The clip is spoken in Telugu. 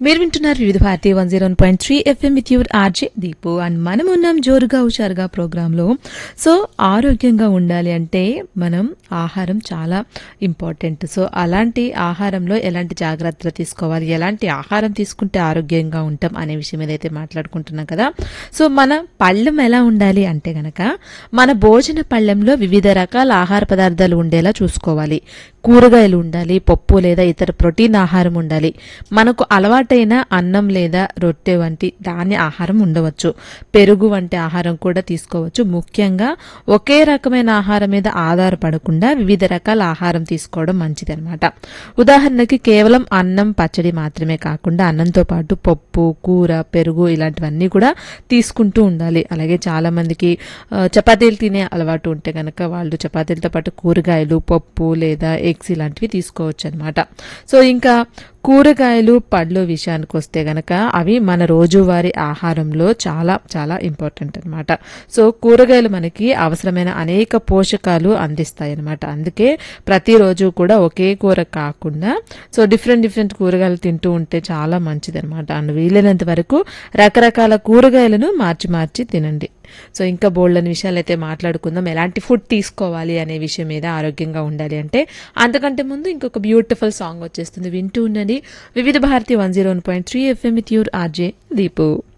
మీరు వింటున్నారు Vividh Bharati one zero point three FM with your RJ Deepu and మనం ఉన్నాం జోరుగా హుషారుగా ప్రోగ్రాంలో సో ఆరోగ్యంగా ఉండాలి అంటే మనం ఆహారం చాలా ఇంపార్టెంట్ సో అలాంటి ఆహారంలో ఎలాంటి జాగ్రత్తలు తీసుకోవాలి ఎలాంటి ఆహారం తీసుకుంటే ఆరోగ్యంగా ఉంటాం అనే విషయం మీద అయితే మాట్లాడుకుంటున్నాం కదా సో మన పళ్ళెం ఎలా ఉండాలి అంటే గనక మన భోజన పళ్ళెంలో వివిధ రకాల ఆహార పదార్థాలు ఉండేలా చూసుకోవాలి కూరగాయలు ఉండాలి పప్పు లేదా ఇతర ప్రోటీన్ ఆహారం ఉండాలి మనకు అలవాటైన అన్నం లేదా రొట్టె వంటి ధాన్య ఆహారం ఉండవచ్చు పెరుగు వంటి ఆహారం కూడా తీసుకోవచ్చు ముఖ్యంగా ఒకే రకమైన ఆహారం మీద ఆధారపడకుండా వివిధ రకాల ఆహారం తీసుకోవడం మంచిది అనమాట ఉదాహరణకి కేవలం అన్నం పచ్చడి మాత్రమే కాకుండా అన్నంతో పాటు పప్పు కూర పెరుగు ఇలాంటివన్నీ కూడా తీసుకుంటూ ఉండాలి అలాగే చాలా మందికి ఆ, చపాతీలు తినే అలవాటు ఉంటే గనక వాళ్ళు చపాతీలతో పాటు కూరగాయలు పప్పు లేదా ఎగ్స్ ఇలాంటివి తీసుకోవచ్చు అనమాట సో ఇంకా కూరగాయలు పళ్ళు విషయానికి వస్తే గనక అవి మన రోజువారీ ఆహారంలో చాలా చాలా ఇంపార్టెంట్ అనమాట సో కూరగాయలు మనకి అవసరమైన అనేక పోషకాలు అందిస్తాయి అనమాట అందుకే ప్రతిరోజు కూడా ఒకే కూర కాకుండా సో డిఫరెంట్ డిఫరెంట్ కూరగాయలు తింటూ ఉంటే చాలా మంచిది అనమాట అండ్ వీలైనంత వరకు రకరకాల కూరగాయలను మార్చి మార్చి తినండి సో ఇంకా బోల్డ్ అనే విషయాలు అయితే మాట్లాడుకుందాం ఎలాంటి ఫుడ్ తీసుకోవాలి అనే విషయం మీద ఆరోగ్యంగా ఉండాలి అంటే అంతకంటే ముందు ఇంకొక బ్యూటిఫుల్ సాంగ్ వచ్చేస్తుంది వింటూ ఉండండి Vividh Bharati one zero one point three FM with your RJ Deepu